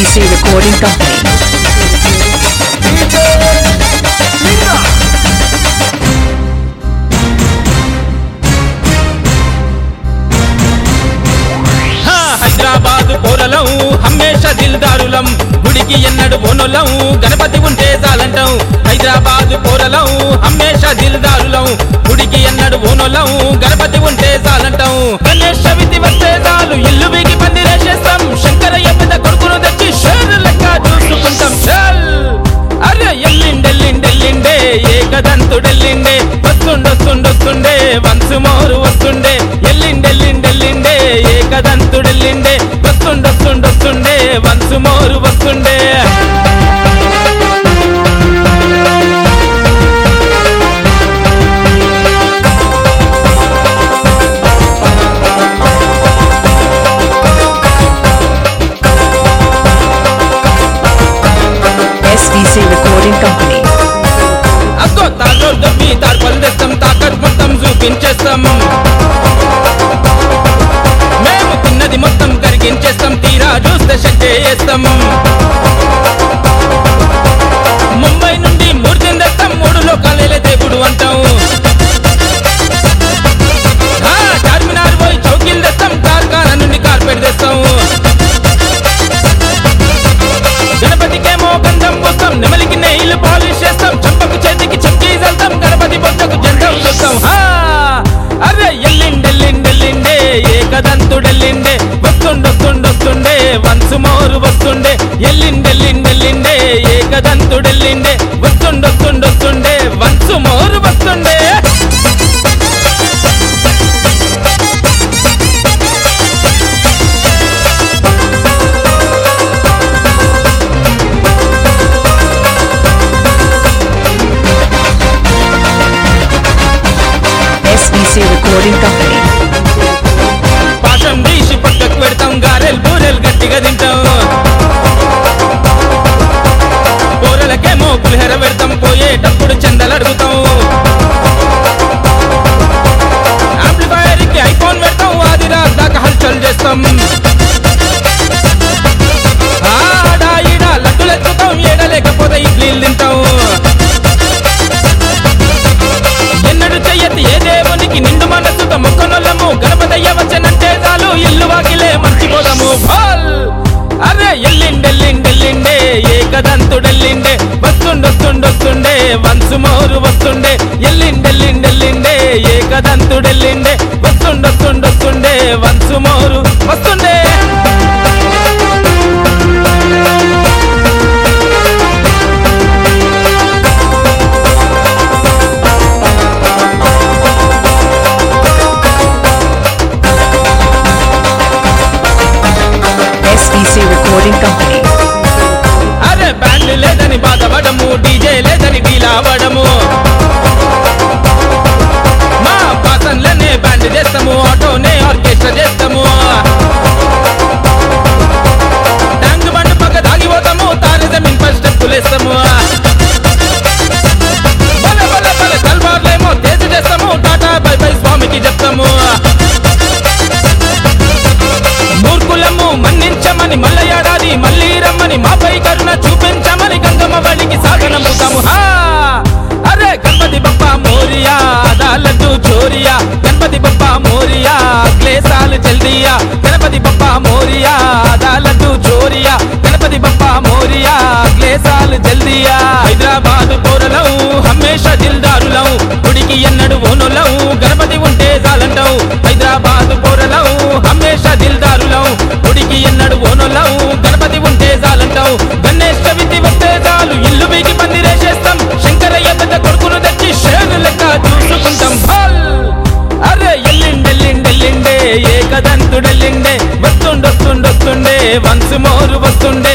SBC Recording Company. హా, హైదరాబాద్ పోరలం హమ్మేష దిల్దారులం గుడికి ఎన్నడు బోనులం గణపతి ఉంటే చాలంటాం హైదరాబాద్ పోరలం హమ్మేష దిల్దారులం గుడికి ఎన్నడు బోనులం గణపతి ఉంటే చాలంటాం గణేష్ చవితి వస్తే చాలు ఇల్లు వీగి పందిరేసేస్తాం శంకరయ్య పెద్ద కొడుకును తెచ్చి షేర్ లెక్క చూసుకుంటాం చల్ అరే ఎల్లిండెల్లిండెల్లిండే ఏకదంతుడెల్లిండే వస్తుండొస్తుండొస్తుండే వన్స్ మోరు వస్తుండే ఎల్లిండెల్లిండెల్లిండే ఏకదంతుడెల్లిండే వస్తుండొస్తుండొస్తుండే వన్స్ మోరు వస్తుండే SBC Recording Company. అగ్గో తాగోర్ దబ్బి తార్పల్ తెస్తాం తాకత్ మొత్తం చూపించేస్తాం మేము తిన్నది మొత్తం కరిగించేస్తాం తీరా చూస్తే శక్తి వేస్తాం ముంబై నుండి మూర్తిని తెస్తాం మూడు లోకాలేలే దేవుడు అంటాం ఆ, చార్మినార్ పోయి చౌకీలు తెస్తాం కార్ఖానా నుండి కార్పెట్ తెస్తాం గణపతికేమో గంధం పోస్తాం నెమలికి నెయ్యిలు పాలిష్ చేస్తాం చంపకు చేతికి చక్కి చల్తాం గణపతి బొచ్చకు జంధం చూస్తాం హా! అరే ఎల్లిండెల్లిండెల్లిండే ఏకదంతుడెల్లిండే వస్తుండొస్తుండొస్తుండే వన్స్ మోరు వస్తుండే ఎల్లిండెల్లిండెల్లిండే ఏకదంతుడెల్లిండే వస్తుండొస్తుండొస్తుండే వన్స్ మోరు వస్తుండే SBC Recording Company. పాఠం తీసి పక్కకు పెడతాం గారెలు బూరెలు గట్టిగా తింటాం కూరలకేమో పులిహోర పెడతాం పోయేటప్పుడు చందలు అడుగుతాం ఆంప్లిఫైర్ కి ఐఫోన్ పెడతాం ఆది రాत దాకా హల్చల్ చేస్తాం ఆడ ఈడ లడ్డులు ఎత్తుతాం ఏడలేకపోతే ఇడ్లీలు తింటాం ఎన్నడు చెయ్యతి ఏ దేవునికి నిండు మనసుతో మొక్కనొల్లము గణపతయ్య వచ్చనంటే చాలు ఇల్లు వాకిలే మర్చిపోదాము భాల్ అరే ఎల్లిండెల్లిండెల్లిండే ఏకదంతుడెల్లిండే వస్తుండొస్తుండొస్తుండే వన్స్ మోరు వస్తుండే ఎల్లిండెల్లిండెల్లిండే ఏకదంతుడెల్లిండే వస్తుండొస్తుండొస్తుండే వన్స్ మోరు వస్తుండే SBC Recording Company. అరే బ్యాండ్ లేదని బాధపడము డీజే లేదని డీలావడము మా పాసన్లనే బ్యాండ్ చేస్తాము ఆటోనే ఆర్కెస్ట్రా చేస్తాము ట్యాంక్ బండ్ పక్క దాగిపోతాము తారు జమీన్ పై స్టెప్పులు వేస్తాము బలే బలే బలే తల్వార్లేమో తేజ చేస్తాము టాటా బై బై స్వామికి చెప్తాము మూర్ఖులము మన్నించమని మల్ల ఏడాది మళ్ళీ రమ్మని మాపై కరుణ చూపించమని గంగమ్మ బడికి సాగనముతాము హా అరే గణపతి బప్ప మోరియా అదాలడ్డు చోరియా గణపతి బప్ప మోరియా క్లేశాలు జల్దియా గణపతి బప్ప మోరియా అదాలడ్డు చోరియా గణపతి బప్ప మోరియా క్లేశాలు జల్దియా హైదరాబాద్ పౌరలం హమ్మేష దిల్దారులం గుడికి ఎన్నడు ఓనులం గణపతి ఉంటే చాలంటావు హైదరాబాద్ పౌరలం హమ్మేష దిల్దారులం గుడికి ఎన్నడు ఓనులం గణపతి ఉంటే చాలంటావు గణేష్ చవితి వస్తే చాలు ఇల్లు వీగి పందిరేసేస్తాం శంకరయ్య పెద్ద కొడుకును తెచ్చి షేరు లెక్క చూసుకుంటాం భాల్ అరే ఎల్లిండెల్లిండెల్లిండే ఏకదంతుడెల్లిండే వస్తుండొస్తుండొస్తుండే వన్స్ మోరు వస్తుండే